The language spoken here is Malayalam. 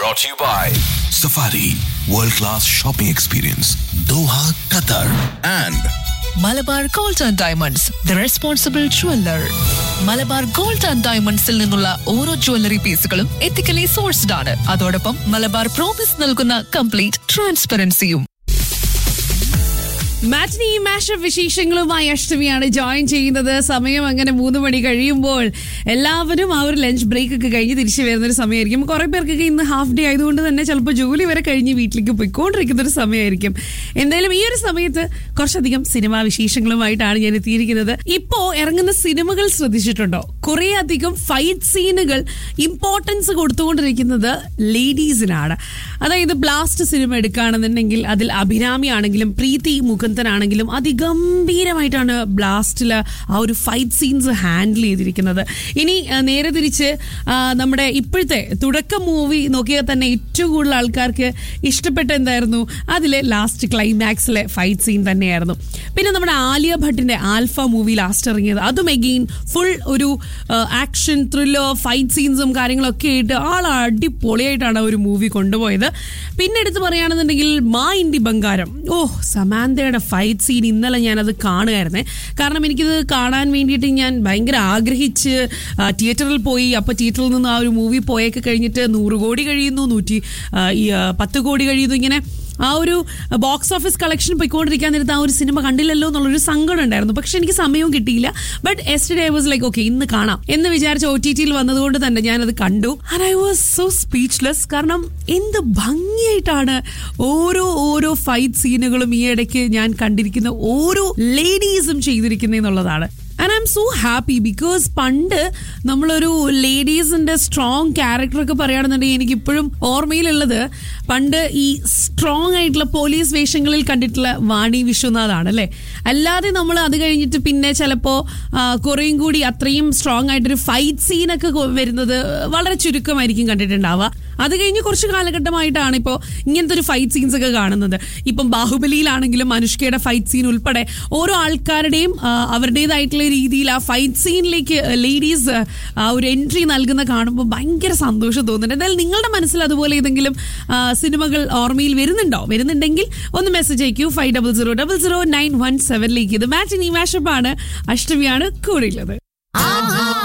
brought to you by Safari World Class Shopping Experience Doha, Qatar and Malabar gold and diamonds the responsible jeweller Malabar gold and ഡയമണ്ട്സിൽ നിന്നുള്ള ഓരോ ജ്വല്ലറി പീസുകളും എത്തിക്കലി സോഴ്സ്ഡ് ആണ് അതോടൊപ്പം മലബാർ പ്രോമിസ് നൽകുന്ന കംപ്ലീറ്റ് ട്രാൻസ്പെറൻസിയും മാറ്റിനി മാഷപ്പ് വിശേഷങ്ങളുമായി അഷ്ടമിയാണ് ജോയിൻ ചെയ്യുന്നത് സമയം അങ്ങനെ മൂന്ന് മണി കഴിയുമ്പോൾ എല്ലാവരും ആ ഒരു ലഞ്ച് ബ്രേക്ക് ഒക്കെ കഴിഞ്ഞ് തിരിച്ചു വരുന്ന ഒരു സമയമായിരിക്കും കുറെ പേർക്കൊക്കെ ഇന്ന് ഹാഫ് ഡേ ആയതുകൊണ്ട് തന്നെ ചിലപ്പോൾ ജോലി വരെ കഴിഞ്ഞ് വീട്ടിലേക്ക് പോയിക്കൊണ്ടിരിക്കുന്ന ഒരു സമയമായിരിക്കും എന്തായാലും ഈ ഒരു സമയത്ത് കുറച്ചധികം സിനിമാ വിശേഷങ്ങളുമായിട്ടാണ് ഞാൻ എത്തിയിരിക്കുന്നത് ഇപ്പോ ഇറങ്ങുന്ന സിനിമകൾ ശ്രദ്ധിച്ചിട്ടുണ്ടോ കുറേ അധികം ഫൈറ്റ് സീനുകൾ ഇമ്പോർട്ടൻസ് കൊടുത്തുകൊണ്ടിരിക്കുന്നത് ലേഡീസിനാണ് അതായത് ബ്ലാസ്റ്റ് സിനിമ എടുക്കുകയാണെന്നുണ്ടെങ്കിൽ അതിൽ അഭിരാമി ആണെങ്കിലും പ്രീതി മുകുന്ദനാണെങ്കിലും അതിഗംഭീരമായിട്ടാണ് ബ്ലാസ്റ്റിൽ ആ ഒരു ഫൈറ്റ് സീൻസ് ഹാൻഡിൽ ചെയ്തിരിക്കുന്നത് ഇനി ആ, നേരെ തിരിച്ച് ആ, നമ്മുടെ ഇപ്പോഴത്തെ തുടക്കം മൂവി നോക്കിയാൽ തന്നെ ഏറ്റവും കൂടുതൽ ആൾക്കാർക്ക് ഇഷ്ടപ്പെട്ട എന്തായിരുന്നു അതിലെ ലാസ്റ്റ് ക്ലൈമാക്സിലെ ഫൈറ്റ് സീൻ തന്നെയായിരുന്നു പിന്നെ നമ്മുടെ ആലിയ ഭട്ടിന്റെ ആൽഫ മൂവി ലാസ്റ്റ് ഇറങ്ങിയത് അതും എഗെയിൻ ഫുൾ ഒരു ആക്ഷൻ ത്രില്ലോ ഫൈറ്റ് സീൻസും കാര്യങ്ങളൊക്കെ ആയിട്ട് ആൾ അടിപൊളിയായിട്ടാണ് ആ ഒരു മൂവി കൊണ്ടുപോയത് പിന്നെ എടുത്ത് പറയുകയാണെന്നുണ്ടെങ്കിൽ മാ ഇന്ത്യ ബംഗാരം ഓ സമാന്തയുടെ ഫൈറ്റ് സീൻ ഇന്നലെ ഞാനത് കാണുമായിരുന്നേ കാരണം എനിക്കിത് കാണാൻ വേണ്ടിയിട്ട് ഞാൻ ഭയങ്കര ആഗ്രഹിച്ച് ആ, തിയേറ്ററിൽ പോയി അപ്പോൾ തിയേറ്ററിൽ നിന്ന് ആ ഒരു മൂവി പോയൊക്കെ കഴിഞ്ഞിട്ട് നൂറ് കോടി കഴിയുന്നു നൂറ്റി ആ, ഈ ആ, പത്ത് കോടി കഴിയുന്നു ഇങ്ങനെ ആ ഒരു ബോക്സ് ഓഫീസ് കളക്ഷൻ പോയിക്കൊണ്ടിരിക്കാൻ നേരത്ത് ആ ഒരു സിനിമ കണ്ടില്ലല്ലോ എന്നുള്ളൊരു സങ്കടം ഉണ്ടായിരുന്നു പക്ഷെ എനിക്ക് സമയവും കിട്ടിയില്ല but yesterday I was like okay ഇന്ന് കാണാം എന്ന് വിചാരിച്ച ഒ ടി ടിയിൽ വന്നതുകൊണ്ട് തന്നെ ഞാനത് കണ്ടു and I was so speechless കാരണം എന്ത് ഭംഗിയായിട്ടാണ് ഓരോ ഓരോ ഫൈറ്റ് സീനുകളും ഈ ഇടയ്ക്ക് ഞാൻ കണ്ടിരിക്കുന്ന ഓരോ ലേഡീസും ചെയ്തിരിക്കുന്നതെന്നുള്ളതാണ് and I'm so happy because പണ്ട് നമ്മളൊരു ലേഡീസിന്റെ സ്ട്രോങ് ക്യാരക്ടർ ഒക്കെ പറയുകയാണെന്നുണ്ടെങ്കിൽ എനിക്ക് ഇപ്പോഴും ഓർമ്മയിലുള്ളത് പണ്ട് ഈ സ്ട്രോങ് ആയിട്ടുള്ള പോലീസ് വേഷങ്ങളിൽ കണ്ടിട്ടുള്ള വാണി വിശ്വനാഥാണ് അല്ലേ അല്ലാതെ നമ്മൾ അത് കഴിഞ്ഞിട്ട് പിന്നെ ചിലപ്പോൾ കുറേയും കൂടി അത്രയും സ്ട്രോങ് ആയിട്ടൊരു ഫൈറ്റ് സീനൊക്കെ കൊ- വരുന്നത് വളരെ ചുരുക്കമായിരിക്കും കണ്ടിട്ടുണ്ടാവുക അത് കഴിഞ്ഞ് കുറച്ച് കാലഘട്ടമായിട്ടാണ് ഇപ്പോൾ ഇങ്ങനത്തെ ഒരു ഫൈറ്റ് സീൻസ് ഒക്കെ കാണുന്നത് ഇപ്പം ബാഹുബലിയിലാണെങ്കിലും അനുഷ്കയുടെ ഫൈറ്റ് സീൻ ഉൾപ്പെടെ ഓരോ ആൾക്കാരുടെയും ആ, അവരുടേതായിട്ടുള്ള രീതിയിൽ ആ ഫൈറ്റ് സീനിലേക്ക് ലേഡീസ് ആ ഒരു എൻട്രി നൽകുന്ന കാണുമ്പോൾ ഭയങ്കര സന്തോഷം തോന്നുന്നുണ്ട് എന്തായാലും നിങ്ങളുടെ മനസ്സിൽ അതുപോലെ ഏതെങ്കിലും ആ, സിനിമകൾ ഓർമ്മയിൽ വരുന്നുണ്ടോ വരുന്നുണ്ടെങ്കിൽ ഒന്ന് മെസ്സേജ് അയക്കൂ five double zero double zero nine one സെവനിലേക്ക് ഇത് മാറ്റിനി മാഷപ്പാണ് അഷ്ടമിയാണ് കൂടെയുള്ളത്